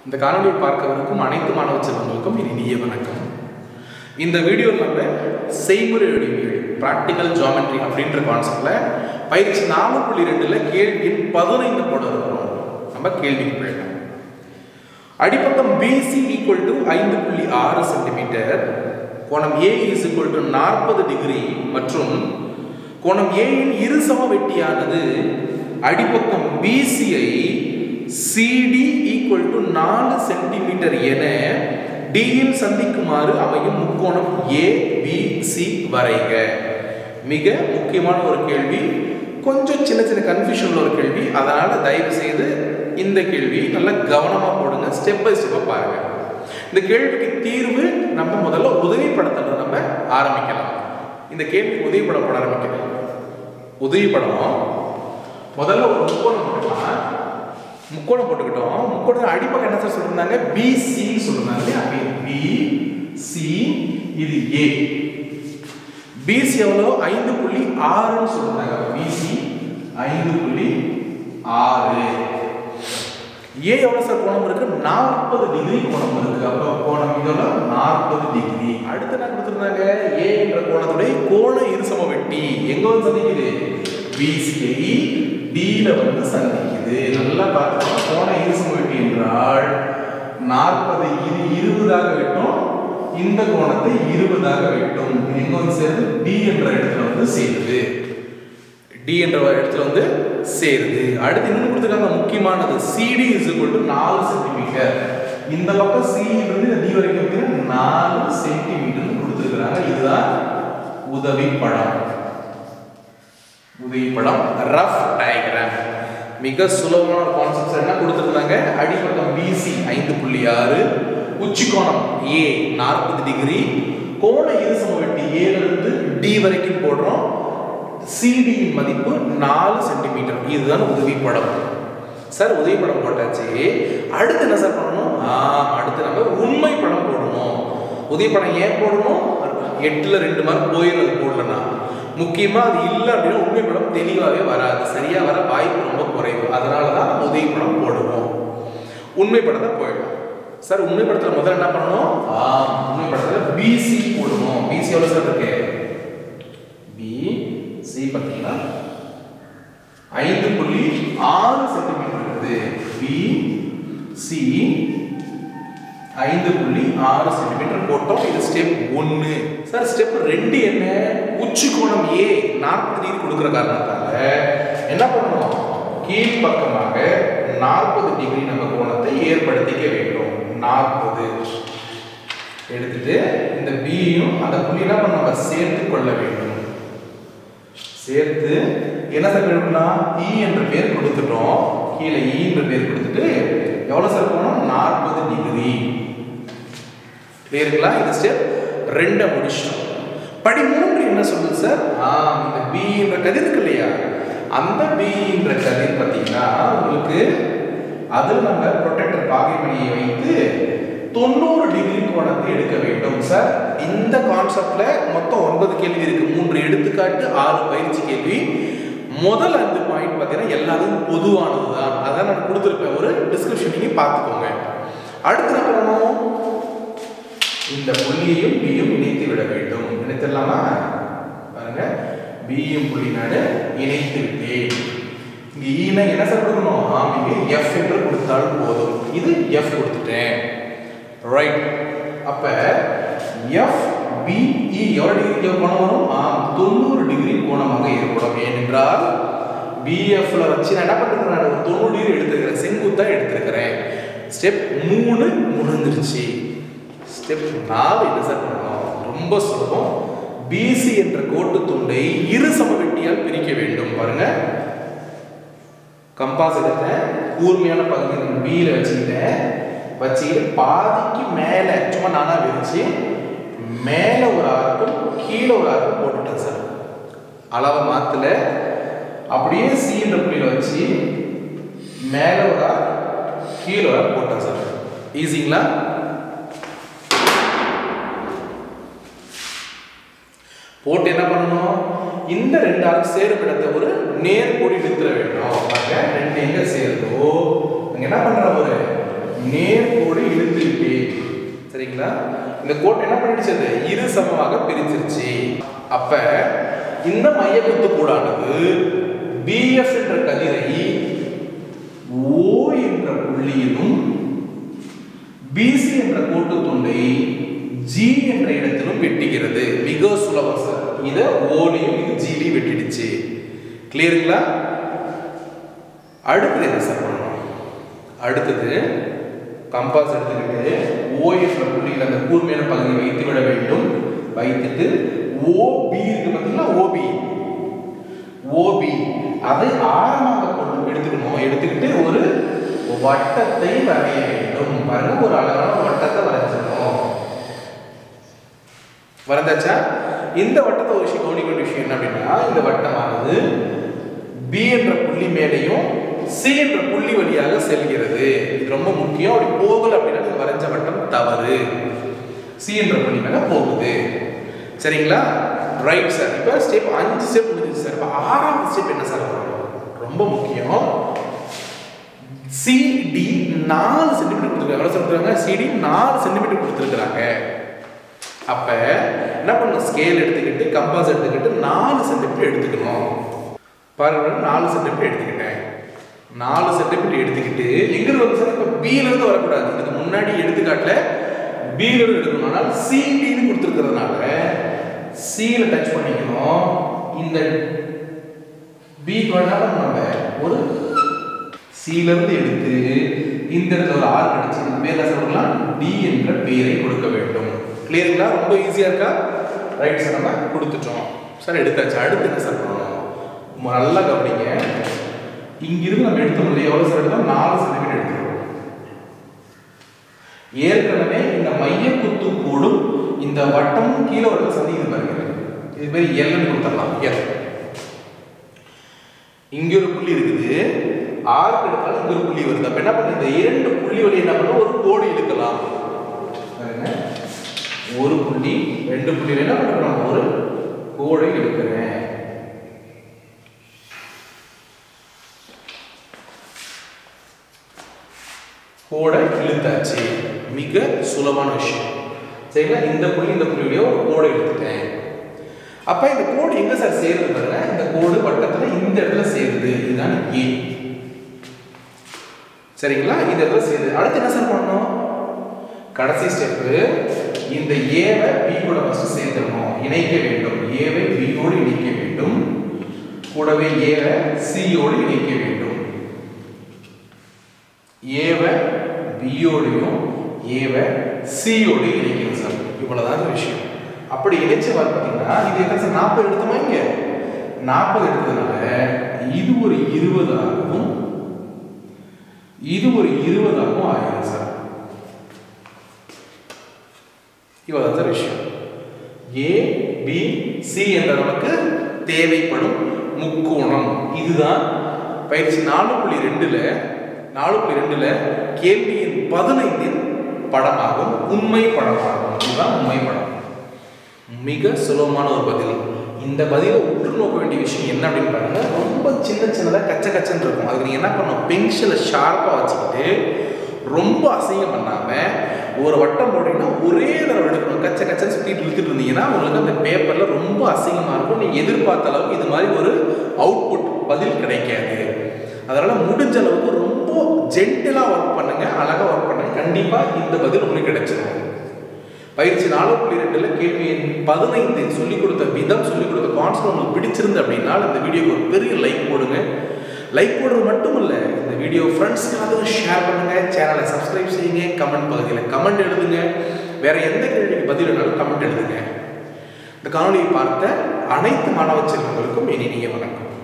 இந்த காணொலியை பார்க்கவிருக்கும் அனைத்து மாணவ செல்வங்களுக்கும் என் இனிய வணக்கம் இந்த வீடியோவில் நம்ம செய்முறை வடிவியல் ப்ராக்டிக்கல் ஜாமெட்ரி அப்படின்ற கான்செப்டில் பயிற்சி நாலு புள்ளி ரெண்டில் கேள்வியின் பதினைந்து போட இருக்கிறோம் நம்ம கேள்விக்கு போயிடலாம் அடிப்பக்கம் பிசி ஈக்குவல் டு ஐந்து புள்ளி ஆறு சென்டிமீட்டர் கோணம் ஏ இஸ் ஈக்குவல் டு நாற்பது டிகிரி மற்றும் கோணம் ஏயின் இரு சம வெட்டியானது அடிப்பக்கம் பிசியை சிடி ஈக்குவல் டு நாலு சென்டிமீட்டர் என டியில் சந்திக்குமாறு அமையும் முக்கோணம் ஏ பி சி வரைக மிக முக்கியமான ஒரு கேள்வி கொஞ்சம் சின்ன சின்ன கன்ஃபியூஷன்ல ஒரு கேள்வி அதனால தயவு செய்து இந்த கேள்வி நல்லா கவனமாக போடுங்க ஸ்டெப் பை ஸ்டெப்பாக பாருங்க இந்த கேள்விக்கு தீர்வு நம்ம முதல்ல உதவி படத்தில் நம்ம ஆரம்பிக்கலாம் இந்த கேள்விக்கு உதவி படம் போட ஆரம்பிக்கலாம் உதவி படம் முதல்ல ஒரு முக்கோணம் போட்டுக்கலாம் முக்கோணம் போட்டுக்கிட்டோம் முக்கோணம் அடிப்பக்கம் என்ன சார் சொல்லியிருந்தாங்க பிசி சொல்லியிருந்தாங்க இல்லையா பி சி இது ஏ பிசி எவ்வளோ ஐந்து புள்ளி ஆறுன்னு சொல்லியிருந்தாங்க பிசி ஐந்து புள்ளி ஆறு ஏ எவ்வளோ சார் கோணம் இருக்கு நாற்பது டிகிரி கோணம் இருக்கு அப்போ கோணம் இதோட நாற்பது டிகிரி அடுத்து என்ன கொடுத்துருந்தாங்க ஏ என்ற கோணத்துடைய கோண இருசம வெட்டி எங்க வந்து சந்திக்குது பிசிஐ டில வந்து சந்திக்குது நல்லா பார்த்துக்கணும் கோண இருசம வெட்டி என்றால் நாற்பது இது இருபதாக வெட்டும் இந்த கோணத்தை இருபதாக வெட்டும் எங்க வந்து சேருது டி என்ற இடத்துல வந்து சேருது டி என்ற இடத்துல வந்து சேருது அடுத்து இன்னும் கொடுத்துருக்காங்க முக்கியமானது சிடி இஸ் ஈக்குவல் டு நாலு சென்டிமீட்டர் இந்த பக்கம் சி இருந்து இந்த டி வரைக்கும் பார்த்தீங்கன்னா நாலு சென்டிமீட்டர் கொடுத்துருக்காங்க இதுதான் உதவி படம் உதவி படம் ரஃப் டயக்ராம் மிக சுலபமான கான்செப்ட் என்ன கொடுத்துருக்காங்க அடிப்பக்கம் பிசி ஐந்து புள்ளி ஆறு உச்சி கோணம் ஏ நாற்பது டிகிரி கோண இருசம வெட்டி ஏல இருந்து டி வரைக்கும் போடுறோம் சிடியின் மதிப்பு நாலு சென்டிமீட்டர் இதுதான் உதவி படம் சார் உதவி படம் போட்டாச்சு அடுத்து என்ன சார் பண்ணணும் ஆ அடுத்து நம்ம உண்மை படம் போடணும் உதவி படம் ஏன் போடணும் எட்டுல ரெண்டு மார்க் போயிடும் அது போடலன்னா முக்கியமா அது இல்லை அப்படின்னா உண்மை படம் தெளிவாகவே வராது சரியா வர வாய்ப்பு ரொம்ப குறைவு அதனால தான் நம்ம உதவி படம் போடுவோம் உண்மை படத்தை போயிடும் சார் உண்மை படத்தில் முதல்ல என்ன பண்ணணும் ஆ உண்மை படத்தில் பிசி போடணும் பிசி எவ்வளோ சார் இருக்கு பி சி பார்த்தீங்கன்னா ஐந்து புள்ளி ஆறு சென்டிமீட்டர் இருக்குது பி சி ஐந்து புள்ளி ஆறு சென்டிமீட்டர் போட்டோம் இது ஸ்டெப் ஒன்று சார் ஸ்டெப் ரெண்டு என்ன உச்சி கோணம் ஏ நாற்பது டிகிரி கொடுக்குற காரணத்தால என்ன பண்ணணும் கீழ்ப்பக்கமாக நாற்பது டிகிரி நம்ம கோணத்தை ஏற்படுத்திக்க வேண்டும் நாற்பது எடுத்துட்டு இந்த பியும் அந்த புள்ளி என்ன பண்ண நம்ம சேர்த்து கொள்ள வேண்டும் சேர்த்து என்ன சார் எடுக்கலாம் இ என்ற பேர் கொடுத்துட்டோம் கீழே இ என்ற பேர் கொடுத்துட்டு எவ்வளவு சார் போனோம் நாற்பது டிகிரி கிளியருங்களா இந்த ஸ்டெப் ரெண்டை முடிச்சிட்டோம் படி மூன்று என்ன சொல்லுது சார் ஆ இந்த பி என்ற கதிர் இருக்கு இல்லையா அந்த பி என்ற கதிர் பார்த்தீங்கன்னா உங்களுக்கு அதில் நம்ம ப்ரொடெக்டர் பாகைமணியை வைத்து தொண்ணூறு டிகிரி கோணத்தை எடுக்க வேண்டும் சார் இந்த கான்செப்ட்ல மொத்தம் ஒன்பது கேள்வி இருக்கு மூன்று எடுத்துக்காட்டு ஆறு பயிற்சி கேள்வி முதல் அஞ்சு பாயிண்ட் பார்த்தீங்கன்னா எல்லாரும் பொதுவானது தான் அதான் நான் கொடுத்துருப்பேன் ஒரு டிஸ்கிரிப்ஷன் நீங்கள் பார்த்துக்கோங்க அடுத்து என்ன பண்ணணும் இந்த புள்ளியையும் பியும் இணைத்து விட வேண்டும் இணைத்திடலாமா பாருங்க பியும் புள்ளி நான் இணைத்து விட்டேன் இங்க ஈனா என்ன சார் கொடுக்கணும் ஆம் இங்க எஃப் என்று கொடுத்தால் போதும் இது எஃப் கொடுத்துட்டேன் ரைட் அப்ப எஃப் பிஇ எவ்வளவு டிகிரி கோணம் வரும் ஆம் தொண்ணூறு டிகிரி கோணமாக ஏற்படும் ஏனென்றால் பிஎஃப்ல வச்சு நான் என்ன பண்ணிருக்கிறேன் நான் ஒரு தொண்ணூறு டிகிரி எடுத்திருக்கிறேன் செங்குத்தா எடுத்திருக்கிறேன் ஸ்டெப் மூணு முடிஞ்சிருச்சு ஸ்டெப் நாலு என்ன சார் பண்ணணும் ரொம்ப சுலபம் பிசி என்ற கோட்டு துண்டை இரு சமவெட்டியால் பிரிக்க வேண்டும் பாருங்க கம்பாஸ் எடுத்தேன் கூர்மையான பகுதி பியில் வச்சுக்கிட்டேன் வச்சுக்கிட்டு பாதிக்கு மேலே சும்மா நானா விரிச்சு மேலே ஒரு ஆர்க்கும் கீழே ஒரு ஆர்க்கும் போட்டுட்டேன் சார் அளவை மாற்றல அப்படியே சீன்ற புள்ளியில் வச்சு மேலே ஒரு ஆர் கீழே ஒரு ஆர் போட்டேன் சார் ஈஸிங்களா போட்டு என்ன பண்ணணும் இந்த ரெண்டு ஆளும் சேரும் இடத்தை ஒரு நேர்கோடி எடுத்துட வேண்டும் பாருங்க ரெண்டு எங்க சேருதோ அங்க என்ன பண்ற ஒரு நேர்கோடு இழுத்துக்கிட்டேன் சரிங்களா இந்த கோட்டை என்ன பண்ணிடுச்சு அது இரு சமமாக பிரிச்சிருச்சு அப்ப இந்த மையக்குத்து கூடானது பிஎஃப் என்ற கதிரை ஓ என்ற புள்ளியிலும் பிசி என்ற கோட்டு துண்டை ஜி என்ற இடத்திலும் வெட்டுகிறது மிக சுலபம் சார் இதை ஓலையும் இது ஜிலையும் வெட்டிடுச்சு கிளியருங்களா அடுத்தது என்ன சார் பண்ணணும் அடுத்தது கம்பாஸ் எடுத்துக்கிட்டு ஓ என்ற புள்ளியில் அந்த கூர்மையான பகுதியை வைத்து விட வேண்டும் வைத்துட்டு ஓபி இருக்கு பார்த்தீங்களா ஓபி ஓபி அதை ஆரமாக கொண்டு எடுத்துக்கணும் எடுத்துக்கிட்டு ஒரு வட்டத்தை வரைய வேண்டும் பாருங்க ஒரு அழகான வட்டத்தை வரைஞ்சிடணும் வரைந்தாச்சா இந்த வட்டத்தை ஒரு விஷயம் கவனிக்க வேண்டிய விஷயம் என்ன அப்படின்னா இந்த வட்டமானது பி என்ற புள்ளி மேலேயும் சி என்ற புள்ளி வழியாக செல்கிறது இது ரொம்ப முக்கியம் அப்படி போகல அப்படின்னா நீங்க வரைஞ்ச வட்டம் தவறு சி என்ற புள்ளி மேல போகுது சரிங்களா ரைட் சார் இப்போ ஸ்டெப் அஞ்சு ஸ்டெப் முடிஞ்சுச்சு சார் இப்போ ஆறாவது ஸ்டெப் என்ன சார் ரொம்ப முக்கியம் சிடி நாலு சென்டிமீட்டர் கொடுத்துருக்காங்க எவ்வளோ சொல்லிருக்காங்க சிடி நாலு சென்டிமீட்டர் கொடுத்துருக்குறாங்க அப்போ என்ன பண்ணணும் ஸ்கேல் எடுத்துக்கிட்டு கம்பாஸ் எடுத்துக்கிட்டு நாலு சென்டிமீட்டர் எடுத்துக்கணும் பாருங்க நாலு சென்டிமீட்டர் எடுத்துக்கிட்டேன் நாலு சென்டிமீட்டர் எடுத்துக்கிட்டு எங்கிருந்து வந்து சார் இப்போ பியிலிருந்து வரக்கூடாது இதுக்கு முன்னாடி எடுத்துக்காட்டில் பியிலிருந்து எடுக்கணும் ஆனால் சிடின்னு கொடுத்துருக்கிறதுனால சியில் டச் பண்ணிக்கணும் இந்த பி வேணாலும் நம்ம ஒரு சில இருந்து எடுத்து இந்த இடத்துல ஒரு ஆர் கிடைச்சு இந்த பேர் என்ன சொல்லலாம் டி என்ற பெயரை கொடுக்க வேண்டும் கிளியருங்களா ரொம்ப ஈஸியா இருக்கா ரைட் சார் நம்ம கொடுத்துட்டோம் சார் எடுத்தாச்சு அடுத்து என்ன சார் பண்ணணும் ம- நல்லா கவனிங்க இங்கிருந்து நம்ம எடுத்தோம் இல்லையா எவ்வளோ சார் எடுத்தோம் நாலு சென்டிமீட்டர் எடுத்துக்கிறோம் ஏற்கனவே இந்த மைய குத்து கூடும் இந்த வட்டமும் கீழே ஒரு சந்திக்குது பாருங்க இது பேர் எல்னு கொடுத்துடலாம் எல் இங்க ஒரு புள்ளி இருக்குது ஆர்க் எடுத்தாலும் இங்க ஒரு புள்ளி வருது அப்ப என்ன பண்ண இந்த இரண்டு புள்ளி வழி என்ன பண்ண ஒரு கோடு இழுக்கலாம் பாருங்க. ஒரு புள்ளி ரெண்டு புள்ளி என்ன பண்றோம் ஒரு கோடை இழுக்கிறேன் கோடை இழுத்தாச்சு மிக சுலபமான விஷயம் சரிங்களா இந்த புள்ளி இந்த புள்ளியோட ஒரு கோடை இழுத்துட்டேன் அப்ப இந்த கோடு எங்க சார் சேருது பாருங்க இந்த கோடு வட்டத்துல இந்த இடத்துல சேருது இதுதான் ஏ சரிங்களா இந்த இடத்துல சேருது அடுத்து என்ன சார் பண்ணணும் கடைசி ஸ்டெப்பு இந்த ஏவை பி கூட ஃபர்ஸ்ட் சேர்த்துடணும் இணைக்க வேண்டும் ஏவை B யோடு இணைக்க வேண்டும் கூடவே ஏவை C யோடு இணைக்க வேண்டும் ஏவை பியோடையும் ஏவை சியோடு இணைக்கணும் சார் இவ்வளவுதான் இந்த விஷயம் அப்படி இணைச்சு வர பார்த்தீங்கன்னா இது எத்தனை சார் நாற்பது எடுத்தோமா இங்க நாற்பது எடுத்ததுனால இது ஒரு இருபதாகவும் இது ஒரு இருபதாகவும் ஆயிரும் சார் இவ்வளவு சார் விஷயம் ஏ பி சி என்ற நமக்கு தேவைப்படும் முக்கோணம் இதுதான் பயிற்சி நாலு புள்ளி ரெண்டுல நாலு புள்ளி ரெண்டுல கேள்வியின் பதினைந்தின் படமாகும் உண்மை படமாகும் இதுதான் உண்மை படம் மிக சுலபமான ஒரு பதில் இந்த பதிலை உற்று நோக்க வேண்டிய விஷயம் என்ன அப்படின்னு பாருங்க ரொம்ப சின்ன சின்னதாக கச்ச கச்சன்னு இருக்கும் அதுக்கு நீங்கள் என்ன பண்ணணும் பென்சிலை ஷார்ப்பாக வச்சுக்கிட்டு ரொம்ப அசிங்கம் பண்ணாமல் ஒரு வட்டம் போட்டிங்கன்னா ஒரே தடவை எடுக்கணும் கச்ச கச்சன்னு சுற்றிட்டு இழுத்துட்டு இருந்தீங்கன்னா உங்களுக்கு அந்த பேப்பரில் ரொம்ப அசிங்கமாக இருக்கும் நீங்கள் எதிர்பார்த்த அளவுக்கு இது மாதிரி ஒரு அவுட்புட் பதில் கிடைக்காது அதனால் முடிஞ்ச அளவுக்கு ரொம்ப ஜென்டிலாக ஒர்க் பண்ணுங்க அழகாக ஒர்க் பண்ணுங்க கண்டிப்பாக இந்த பதில் உங்களுக்கு கிடைச்சிடும் பயிற்சி நாலு புள்ளி ரெண்டுல கேள்வி எண் பதினைந்து சொல்லிக் கொடுத்த விதம் சொல்லிக் கொடுத்த கான்செப்ட் உங்களுக்கு பிடிச்சிருந்து அப்படின்னா இந்த வீடியோக்கு ஒரு பெரிய லைக் போடுங்க லைக் போடுறது மட்டும் இல்லை இந்த வீடியோ ஃப்ரெண்ட்ஸ்க்காக ஷேர் பண்ணுங்க சேனலை சப்ஸ்கிரைப் செய்யுங்க கமெண்ட் பகுதியில் கமெண்ட் எழுதுங்க வேற எந்த கேள்விக்கு பதில் வேணாலும் கமெண்ட் எழுதுங்க இந்த காணொலியை பார்த்த அனைத்து மாணவ செல்வங்களுக்கும் இனி நீங்க வணக்கம்